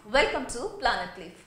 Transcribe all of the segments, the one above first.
Welcome to planet leaf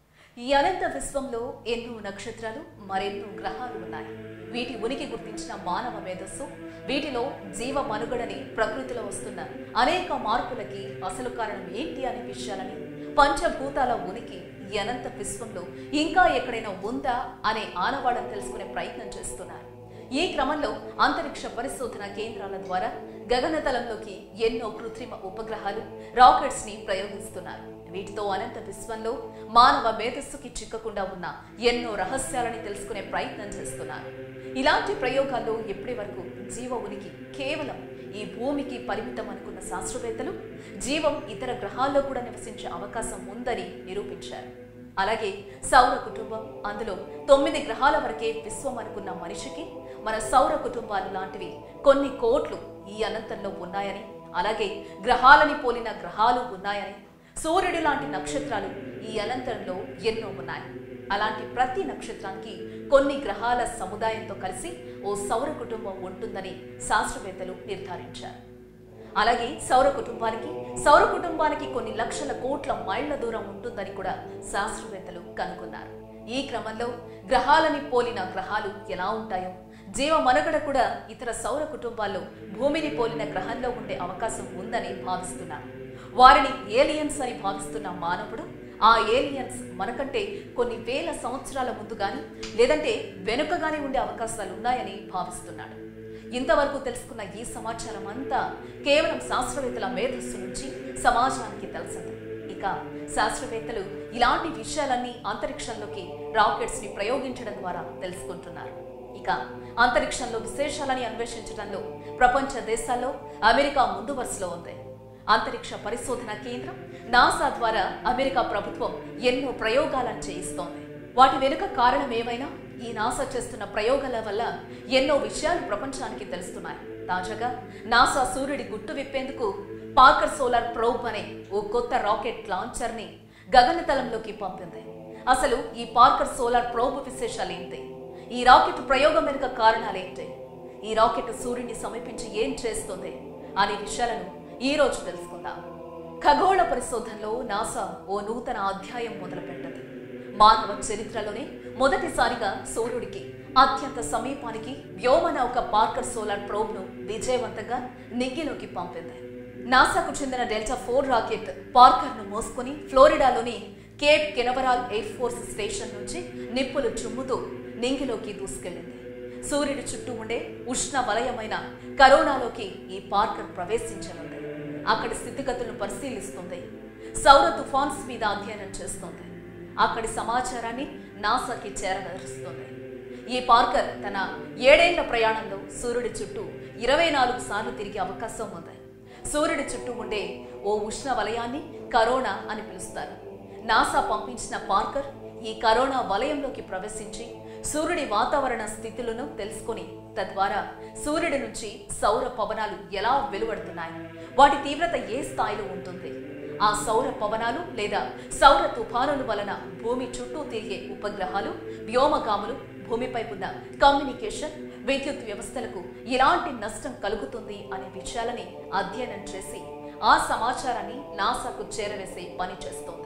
ఈ అనంత విశ్వంలో ఎన్నో నక్షత్రాలు మరెన్నో గ్రహాలు ఉన్నాయి వీటి ఉనికి గుర్తించిన మానవ మేధస్సు వీటిలో జీవ మనుగడని ప్రకృతిలో వస్తున్న అనేక మార్పులకి అసలు కారణం ఏంటి అనే విషయాలని పంచభూతాల ఉనికి ఈ అనంత విశ్వంలో ఇంకా ఎక్కడైనా ఉందా అనే ఆనవాళ్ళని తెలుసుకునే ప్రయత్నం చేస్తున్నారు ఈ క్రమంలో అంతరిక్ష పరిశోధన కేంద్రాల ద్వారా గగనతలంలోకి ఎన్నో కృత్రిమ ఉపగ్రహాలు రాకెట్స్ ని ప్రయోగిస్తున్నారు వీటితో అనంత విశ్వంలో మానవ మేధస్సుకి చిక్కకుండా ఉన్న ఎన్నో రహస్యాలని తెలుసుకునే ప్రయత్నం చేస్తున్నారు ఇలాంటి ప్రయోగాల్లో ఇప్పటి వరకు జీవ ఉనికి కేవలం ఈ భూమికి పరిమితం అనుకున్న శాస్త్రవేత్తలు జీవం ఇతర గ్రహాల్లో కూడా నివసించే అవకాశం ఉందని నిరూపించారు అలాగే సౌర కుటుంబం అందులో తొమ్మిది గ్రహాల వరకే విశ్వం అనుకున్న మనిషికి మన సౌర కుటుంబాలు లాంటివి కొన్ని కోట్లు ఈ అనంతంలో ఉన్నాయని అలాగే గ్రహాలని పోలిన గ్రహాలు ఉన్నాయని సూర్యుడి లాంటి నక్షత్రాలు ఈ అనంతంలో ఎన్నో ఉన్నాయి అలాంటి ప్రతి నక్షత్రానికి కొన్ని గ్రహాల సముదాయంతో కలిసి ఓ సౌర కుటుంబం ఉంటుందని శాస్త్రవేత్తలు నిర్ధారించారు అలాగే సౌర కుటుంబానికి సౌర కుటుంబానికి కొన్ని లక్షల కోట్ల మైళ్ల దూరం ఉంటుందని కూడా శాస్త్రవేత్తలు కనుగొన్నారు ఈ క్రమంలో గ్రహాలని పోలిన గ్రహాలు ఎలా ఉంటాయో జీవ మనుగడ కూడా ఇతర సౌర కుటుంబాల్లో భూమిని పోలిన గ్రహంలో ఉండే అవకాశం ఉందని భావిస్తున్నారు వారిని ఏలియన్స్ అని భావిస్తున్న మానవుడు ఆ ఏలియన్స్ మనకంటే కొన్ని వేల సంవత్సరాల ముందు గాని లేదంటే వెనుకగానే ఉండే అవకాశాలు ఉన్నాయని భావిస్తున్నాడు ఇంతవరకు తెలుసుకున్న ఈ సమాచారం అంతా కేవలం శాస్త్రవేత్తల మేధస్సు నుంచి సమాజానికి తెలిసింది ఇక శాస్త్రవేత్తలు ఇలాంటి విషయాలన్నీ అంతరిక్షంలోకి రాకెట్స్ ని ప్రయోగించడం ద్వారా తెలుసుకుంటున్నారు ఇక అంతరిక్షంలో విశేషాలని అన్వేషించడంలో ప్రపంచ దేశాల్లో అమెరికా ముందు వరుసలో ఉంది అంతరిక్ష పరిశోధన కేంద్రం నాసా ద్వారా అమెరికా ప్రభుత్వం ఎన్నో ప్రయోగాలను చేయిస్తోంది వాటి వెనుక కారణం ఏమైనా ఈ నాసా చేస్తున్న ప్రయోగాల వల్ల ఎన్నో విషయాలు ప్రపంచానికి తెలుస్తున్నాయి తాజాగా నాసా సూర్యుడి గుట్టు విప్పేందుకు పార్కర్ సోలార్ ప్రోబ్ అనే ఓ కొత్త రాకెట్ లాంచర్ ని గగనతలంలోకి పంపింది అసలు ఈ పార్కర్ సోలార్ ప్రోబ్ విశేషాలేంటి ఈ రాకెట్ ప్రయోగం వెనుక కారణాలేంటి ఈ రాకెట్ సూర్యుడిని సమీపించి ఏం చేస్తుంది అనే విషయాలను ఈ రోజు తెలుసుకుందాం ఖగోళ పరిశోధనలో నాసా ఓ నూతన అధ్యాయం మొదలుపెట్టింది మానవ చరిత్రలోనే మొదటిసారిగా సూర్యుడికి అత్యంత సమీపానికి వ్యోమనౌక పార్కర్ సోలార్ ప్రోబ్ ను విజయవంతంగా నింగిలోకి పంపింది నాసాకు చెందిన డెల్టా ఫోర్ రాకెట్ పార్కర్ ను మోసుకుని ఫ్లోరిడాలోని Cape Canaveral Air Force Station నుంచి నిప్పులు చుమ్ముతూ నింగిలోకి దూసుకెళ్లింది సూర్యుడి చుట్టూ ఉండే ఉష్ణ వలయమైన కరోనాలోకి ఈ పార్కర్ ప్రవేశించనుంది అక్కడి స్థితిగతులను పరిశీలిస్తుంది సౌర తుఫాన్స్ మీద అధ్యయనం చేస్తుంది అక్కడి సమాచారాన్ని నాసాకి చేరవేరుస్తుంది ఈ పార్కర్ తన ఏడేళ్ల ప్రయాణంలో సూర్యుడి చుట్టూ ఇరవై నాలుగు సార్లు తిరిగే అవకాశం ఉంది సూర్యుడి చుట్టూ ఉండే ఓ ఉష్ణ వలయాన్ని కరోనా అని పిలుస్తారు నాసా పంపించిన పార్కర్ ఈ కరోనా వలయంలోకి ప్రవేశించి సూర్యుడి వాతావరణ స్థితులను తెలుసుకొని తద్వారా సూర్యుడి నుంచి సౌర పవనాలు ఎలా వెలువడుతున్నాయి వాటి తీవ్రత ఏ స్థాయిలో ఉంటుంది ఆ సౌర పవనాలు లేదా సౌర తుఫానుల వలన భూమి చుట్టూ తిరిగే ఉపగ్రహాలు వ్యోమగాములు భూమిపై ఉన్న కమ్యూనికేషన్ విద్యుత్ వ్యవస్థలకు ఎలాంటి నష్టం కలుగుతుంది అనే విషయాలని అధ్యయనం చేసి ఆ సమాచారాన్ని నాసాకు చేరవేసే పని చేస్తోంది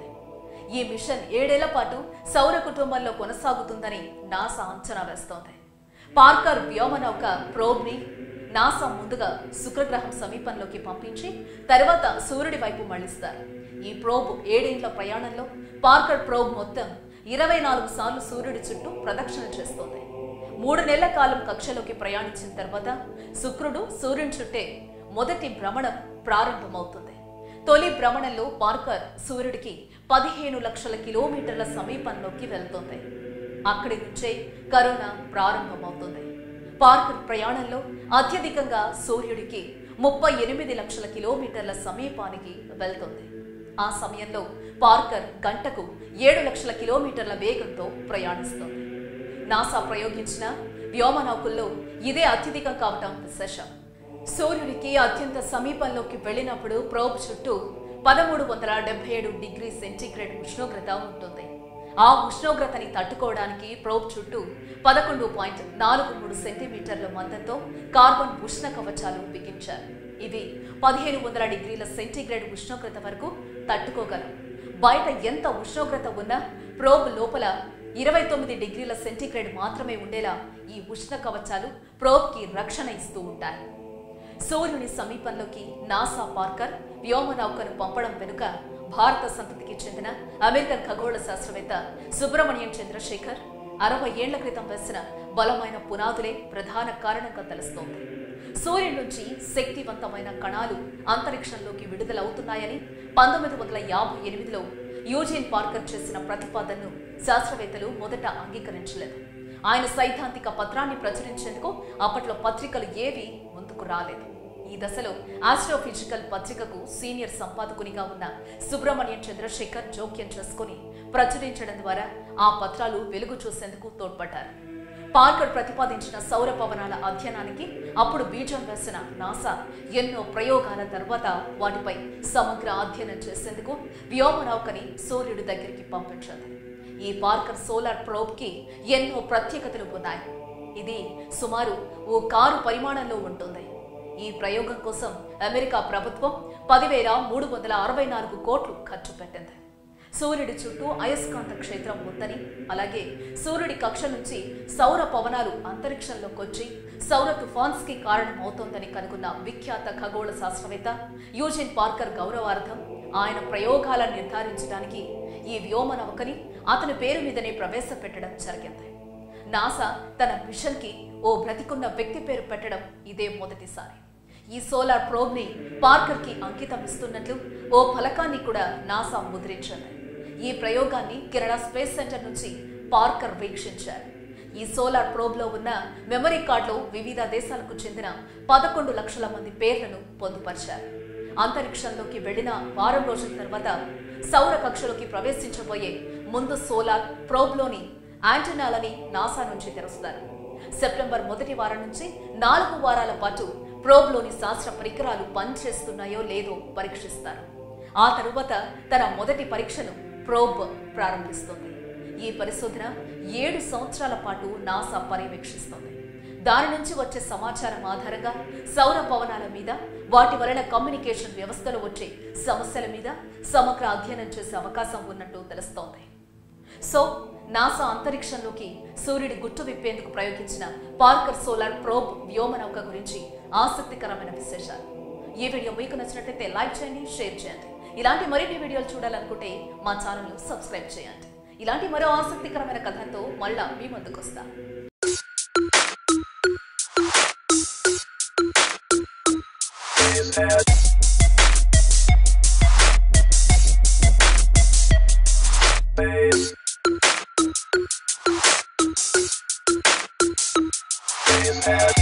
ఈ మిషన్ ఏడేళ్ల పాటు సౌర కుటుంబంలో కొనసాగుతుందని నాసా అంచనా వేస్తోంది పార్కర్ వ్యోమనౌక ప్రోబ్ ని నాసా ముందుగా శుక్రగ్రహం సమీపంలోకి పంపించి తర్వాత సూర్యుడి వైపు మళ్లిస్తారు ఈ ప్రోబ్ ఏడేండ్ల ప్రయాణంలో పార్కర్ ప్రోబ్ మొత్తం ఇరవై నాలుగు సార్లు సూర్యుడి చుట్టూ ప్రదక్షిణ చేస్తోంది మూడు నెలల కాలం కక్షలోకి ప్రయాణించిన తర్వాత శుక్రుడు సూర్యుని చుట్టే మొదటి భ్రమణం ప్రారంభమవుతుంది తొలి భ్రమణంలో పార్కర్ సూర్యుడికి పదిహేను లక్షల కిలోమీటర్ల సమీపంలోకి వెళ్తుంది అక్కడి నుంచే కరోనా ప్రారంభమవుతుంది పార్కర్ ప్రయాణంలో అత్యధికంగా సూర్యుడికి ముప్పై ఎనిమిది లక్షల కిలోమీటర్ల సమీపానికి వెళ్తుంది ఆ సమయంలో పార్కర్ గంటకు ఏడు లక్షల కిలోమీటర్ల వేగంతో ప్రయాణిస్తుంది నాసా ప్రయోగించిన వ్యోమనౌకల్లో ఇదే అత్యధికం కావటం విశేషం సూర్యుడికి అత్యంత సమీపంలోకి వెళ్ళినప్పుడు ప్రోబ్ చుట్టూ పదమూడు వందల డెబ్బై ఏడు డిగ్రీ సెంటీగ్రేడ్ ఉష్ణోగ్రత ఉంటుంది ఆ ఉష్ణోగ్రతని తట్టుకోవడానికి ప్రోబ్ చుట్టూ పదకొండు పాయింట్ నాలుగు మూడు సెంటీమీటర్ల మందంతో కార్బన్ ఉష్ణ కవచాలు బిగించారు ఇవి పదిహేను వందల డిగ్రీల సెంటీగ్రేడ్ ఉష్ణోగ్రత వరకు తట్టుకోగలవు బయట ఎంత ఉష్ణోగ్రత ఉన్నా ప్రోబ్ లోపల ఇరవై తొమ్మిది డిగ్రీల సెంటీగ్రేడ్ మాత్రమే ఉండేలా ఈ ఉష్ణ కవచాలు ప్రోబ్కి రక్షణ ఇస్తూ ఉంటాయి సూర్యుని సమీపంలోకి నాసా పార్కర్ వ్యోమనౌకను పంపడం వెనుక భారత సంతతికి చెందిన అమెరికన్ ఖగోళ శాస్త్రవేత్త సుబ్రహ్మణ్యం చంద్రశేఖర్ అరవై ఏళ్ల క్రితం వేసిన బలమైన పునాదులే ప్రధాన కారణంగా తెలుస్తోంది సూర్యుడి నుంచి శక్తివంతమైన కణాలు అంతరిక్షంలోకి విడుదలవుతున్నాయని పంతొమ్మిది వందల యాభై ఎనిమిదిలో యూజిన్ పార్కర్ చేసిన ప్రతిపాదనను శాస్త్రవేత్తలు మొదట అంగీకరించలేదు ఆయన సైద్ధాంతిక పత్రాన్ని ప్రచురించేందుకు అప్పట్లో పత్రికలు ఏవి ముందుకు రాలేదు ఈ దశలో ఆస్ట్రోఫిజికల్ పత్రికకు సీనియర్ సంపాదకునిగా ఉన్న సుబ్రహ్మణ్యం చంద్రశేఖర్ జోక్యం చేసుకుని ప్రచురించడం ద్వారా ఆ పత్రాలు వెలుగు చూసేందుకు తోడ్పడ్డారు పార్కర్ ప్రతిపాదించిన సౌర పవనాల అధ్యయనానికి అప్పుడు బీజం వేసిన నాసా ఎన్నో ప్రయోగాల తర్వాత వాటిపై సమగ్ర అధ్యయనం చేసేందుకు వ్యోమనౌకని సూర్యుడి దగ్గరికి పంపించింది ఈ పార్కర్ సోలార్ ప్రోబ్ కి ఎన్నో ప్రత్యేకతలు ఉన్నాయి ఇది సుమారు ఓ కారు పరిమాణంలో ఉంటుంది ఈ ప్రయోగం కోసం అమెరికా ప్రభుత్వం పదివేల మూడు వందల అరవై నాలుగు కోట్లు ఖర్చు పెట్టింది సూర్యుడి చుట్టూ అయస్కాంత క్షేత్రం ఉందని అలాగే సూర్యుడి కక్ష నుంచి సౌర పవనాలు అంతరిక్షంలోకి వచ్చి సౌర తుఫాన్స్ కి కారణమవుతోందని కనుగొన్న విఖ్యాత ఖగోళ శాస్త్రవేత్త యూజిన్ పార్కర్ గౌరవార్థం ఆయన ప్రయోగాలను నిర్ధారించడానికి ఈ వ్యోమనౌకని అతని పేరు మీదనే ప్రవేశపెట్టడం జరిగింది నాసా తన మిషన్ కి ఓ బ్రతికున్న వ్యక్తి పేరు పెట్టడం ఇదే మొదటిసారి ఈ సోలార్ ప్రోబ్ ని పార్కర్ కి అంకితం ఇస్తున్నట్లు ఓ ఫలకాన్ని కూడా నాసా ముద్రించింది ఈ ప్రయోగాన్ని కెనడా స్పేస్ సెంటర్ నుంచి పార్కర్ వీక్షించారు ఈ సోలార్ ప్రోబ్ లో ఉన్న మెమరీ కార్డులో వివిధ దేశాలకు చెందిన పదకొండు లక్షల మంది పేర్లను పొందుపరిచారు అంతరిక్షంలోకి వెళ్లిన వారం రోజుల తర్వాత సౌర కక్షలోకి ప్రవేశించబోయే ముందు సోలార్ ప్రోబ్లోని యాంటెనాలని నాసా నుంచి తెరుస్తారు సెప్టెంబర్ మొదటి వారం నుంచి నాలుగు వారాల పాటు ప్రోబ్లోని శాస్త్ర పరికరాలు పనిచేస్తున్నాయో లేదో పరీక్షిస్తారు ఆ తరువాత తన మొదటి పరీక్షను ప్రోబ్ ప్రారంభిస్తుంది ఈ పరిశోధన ఏడు సంవత్సరాల పాటు నాసా పర్యవేక్షిస్తుంది దాని నుంచి వచ్చే సమాచారం ఆధారంగా సౌర పవనాల మీద వాటి వలన కమ్యూనికేషన్ వ్యవస్థలో వచ్చే సమస్యల మీద సమగ్ర అధ్యయనం చేసే అవకాశం ఉన్నట్టు తెలుస్తోంది సో నాసా అంతరిక్షంలోకి సూర్యుడి గుట్టు విప్పేందుకు ప్రయోగించిన పార్కర్ సోలార్ ప్రోబ్ వ్యోమనౌక గురించి ఆసక్తికరమైన విశేషాలు ఈ వీడియో మీకు నచ్చినట్లయితే లైక్ చేయండి షేర్ చేయండి ఇలాంటి మరిన్ని వీడియోలు చూడాలనుకుంటే మా ఛానల్ను సబ్స్క్రైబ్ చేయండి ఇలాంటి మరో ఆసక్తికరమైన కథతో మళ్ళా మీ ముందుకు వస్తాం his head. Bass. His head.